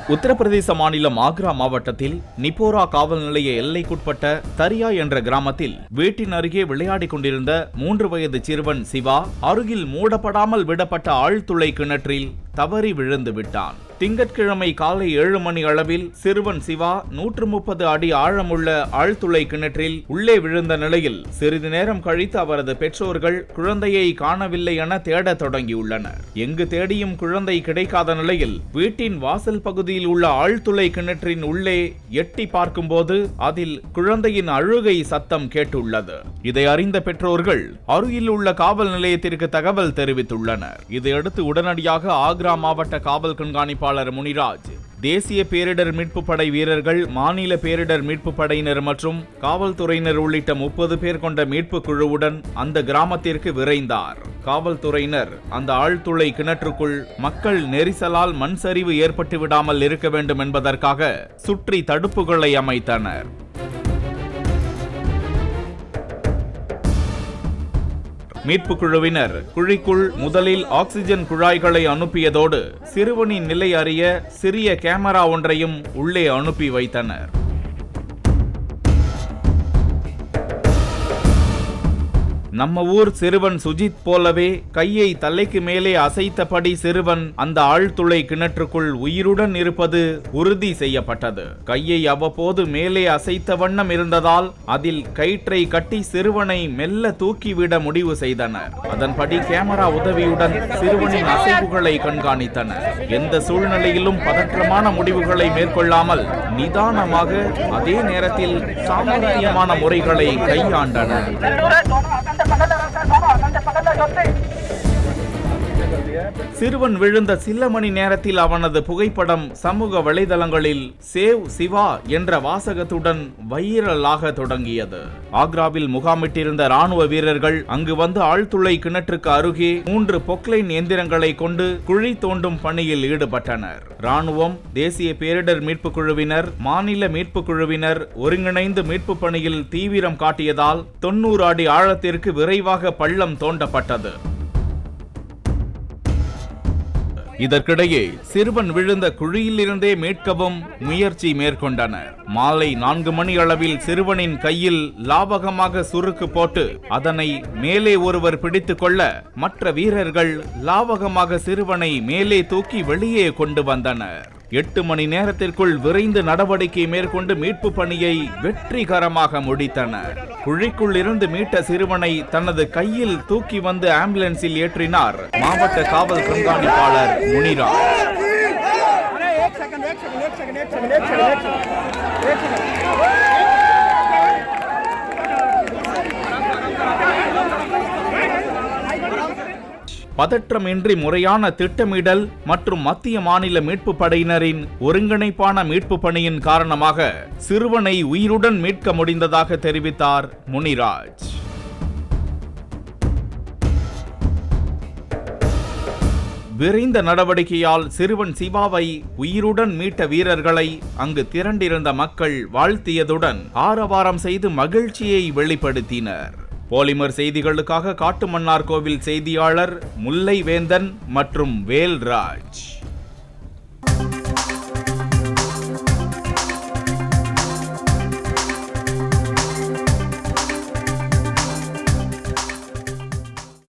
உத்தரப்பிரதேச மாநிலம் ஆக்ரா மாவட்டத்தில் நிப்போரா காவல் நிலைய எல்லைக்குட்பட்ட தரியா என்ற கிராமத்தில் வீட்டின் அருகே விளையாடிக் கொண்டிருந்த மூன்று வயது சிறுவன் சிவா அருகில் மூடப்படாமல் விடப்பட்ட ஆழ்துளை கிணற்றில் தவறி விழுந்து விட்டான் திங்கட்கிழமை காலை ஏழு மணி அளவில் சிறுவன் சிவா நூற்று முப்பது அடி ஆழமுள்ள ஆழ்துளை கிணற்றில் உள்ளே விழுந்த நிலையில் சிறிது நேரம் கழித்து அவரது பெற்றோர்கள் குழந்தையை காணவில்லை என தேடத் தொடங்கியுள்ளனர் எங்கு தேடியும் குழந்தை கிடைக்காத நிலையில் வீட்டின் வாசல் பகுதியில் உள்ள ஆழ்துளை கிணற்றின் உள்ளே எட்டி பார்க்கும்போது அதில் குழந்தையின் அழுகை சத்தம் கேட்டுள்ளது இதை அறிந்த பெற்றோர்கள் அருகில் உள்ள காவல் நிலையத்திற்கு தகவல் தெரிவித்துள்ளனர் இதையடுத்து உடனடியாக ஆக்ரா மாவட்ட காவல் கண்காணிப்பாளர் முனிராஜ் தேசிய பேரிடர் மீட்பு படை வீரர்கள் மாநில பேரிடர் மீட்பு படையினர் மற்றும் காவல்துறையினர் உள்ளிட்ட முப்பது பேர் கொண்ட மீட்பு குழுவுடன் அந்த கிராமத்திற்கு விரைந்தார் காவல்துறையினர் அந்த ஆழ்துளை கிணற்றுக்குள் மக்கள் நெரிசலால் மண் சரிவு ஏற்பட்டு விடாமல் இருக்க வேண்டும் என்பதற்காக சுற்றி தடுப்புகளை அமைத்தனர் மீட்பு குழுவினர் குழிக்குள் முதலில் ஆக்சிஜன் குழாய்களை அனுப்பியதோடு சிறுவனின் நிலை அறிய சிறிய கேமரா ஒன்றையும் உள்ளே அனுப்பி வைத்தனர் நம்ம ஊர் சிறுவன் சுஜித் போலவே கையை தலைக்கு மேலே அசைத்தபடி சிறுவன் அந்த ஆழ்துளை கிணற்றுக்குள் உயிருடன் இருப்பது உறுதி செய்யப்பட்டது கையை அவ்வப்போது மேலே அசைத்த வண்ணம் இருந்ததால் அதில் கயிற்றை கட்டி சிறுவனை மெல்ல தூக்கிவிட முடிவு செய்தனர் அதன்படி கேமரா உதவியுடன் சிறுவனின் அசைவுகளை கண்காணித்தனர் எந்த சூழ்நிலையிலும் பதற்றமான முடிவுகளை மேற்கொள்ளாமல் நிதானமாக அதே நேரத்தில் சாமர்த்தியமான முறைகளை கையாண்டனர் சிறுவன் விழுந்த சில மணி நேரத்தில் அவனது புகைப்படம் சமூக வலைதளங்களில் சேவ் சிவா என்ற வாசகத்துடன் வைரலாக தொடங்கியது ஆக்ராவில் முகாமிட்டிருந்த ராணுவ வீரர்கள் அங்கு வந்து ஆழ்துளை கிணற்றுக்கு அருகே மூன்று பொக்லைன் எந்திரங்களை கொண்டு குழி தோண்டும் பணியில் ஈடுபட்டனர் ராணுவம் தேசிய பேரிடர் மீட்பு குழுவினர் மாநில மீட்பு குழுவினர் ஒருங்கிணைந்து மீட்பு பணியில் தீவிரம் காட்டியதால் தொன்னூறு அடி ஆழத்திற்கு விரைவாக பள்ளம் தோண்டப்பட்டது இதற்கிடையே சிறுவன் விழுந்த குழியிலிருந்தே மீட்கவும் முயற்சி மேற்கொண்டனர் மாலை நான்கு மணி அளவில் சிறுவனின் கையில் லாவகமாக சுருக்கு போட்டு அதனை மேலே ஒருவர் பிடித்துக் கொள்ள மற்ற வீரர்கள் லாவகமாக சிறுவனை மேலே தூக்கி வெளியே கொண்டு வந்தனர் எட்டு மணி நேரத்திற்குள் விரைந்து நடவடிக்கை மேற்கொண்டு மீட்பு பணியை வெற்றிகரமாக முடித்தனர் குழிக்குள் இருந்து மீட்ட சிறுவனை தனது கையில் தூக்கி வந்து ஆம்புலன்ஸில் ஏற்றினார் மாவட்ட காவல் கண்காணிப்பாளர் முனிராஜ் अरे एक सेकंड एक सेकंड एक सेकंड एक सेकंड एक सेकंड एक सेकंड एक सेकंड பதற்றமின்றி முறையான திட்டமிடல் மற்றும் மத்திய மாநில மீட்பு படையினரின் ஒருங்கிணைப்பான மீட்பு பணியின் காரணமாக சிறுவனை உயிருடன் மீட்க முடிந்ததாக தெரிவித்தார் முனிராஜ் விரைந்த நடவடிக்கையால் சிறுவன் சிவாவை உயிருடன் மீட்ட வீரர்களை அங்கு திரண்டிருந்த மக்கள் வாழ்த்தியதுடன் ஆரவாரம் செய்து மகிழ்ச்சியை வெளிப்படுத்தினர் போலிமர் செய்திகளுக்காக காட்டுமன்னார் கோவில் செய்தியாளர் முல்லை வேந்தன் மற்றும் வேல்ராஜ்